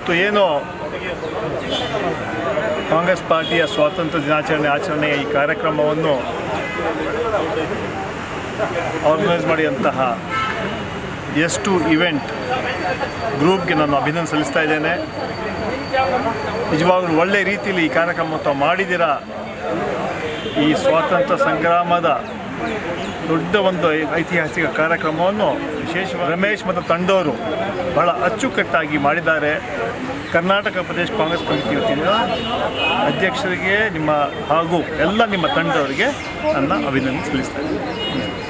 ಇವತ್ತು ಏನು ಕಾಂಗ್ರೆಸ್ ಪಾರ್ಟಿಯ ಸ್ವಾತಂತ್ರ್ಯ ದಿನಾಚರಣೆ ಆಚರಣೆಯ ಈ ಕಾರ್ಯಕ್ರಮವನ್ನು ಆರ್ಗನೈಸ್ ಮಾಡಿದಂತಹ ಎಸ್ ಟು ಇವೆಂಟ್ ಗ್ರೂಪ್ಗೆ ನಾನು ಅಭಿನಂದನೆ ಸಲ್ಲಿಸ್ತಾ ಇದ್ದೇನೆ ನಿಜವಾಗ್ಲೂ ಒಳ್ಳೆಯ ರೀತಿಯಲ್ಲಿ ಈ ಕಾರ್ಯಕ್ರಮ ತಾವು ಮಾಡಿದ್ದೀರಾ ಈ ಸ್ವಾತಂತ್ರ್ಯ ಸಂಗ್ರಾಮದ ದೊಡ್ಡ ಒಂದು ಐತಿಹಾಸಿಕ ಕಾರ್ಯಕ್ರಮವನ್ನು ವಿಶೇಷವಾಗಿ ರಮೇಶ್ ಮತ್ತು ತಂಡವರು ಬಹಳ ಅಚ್ಚುಕಟ್ಟಾಗಿ ಮಾಡಿದ್ದಾರೆ ಕರ್ನಾಟಕ ಪ್ರದೇಶ ಕಾಂಗ್ರೆಸ್ ಕಮಿಟಿ ವತಿಯಿಂದ ಅಧ್ಯಕ್ಷರಿಗೆ ನಿಮ್ಮ ಹಾಗೂ ಎಲ್ಲ ನಿಮ್ಮ ತಂಡದವರಿಗೆ ನನ್ನ ಅಭಿನಂದನೆ ಸಲ್ಲಿಸ್ತಾ ಇದ್ದೀನಿ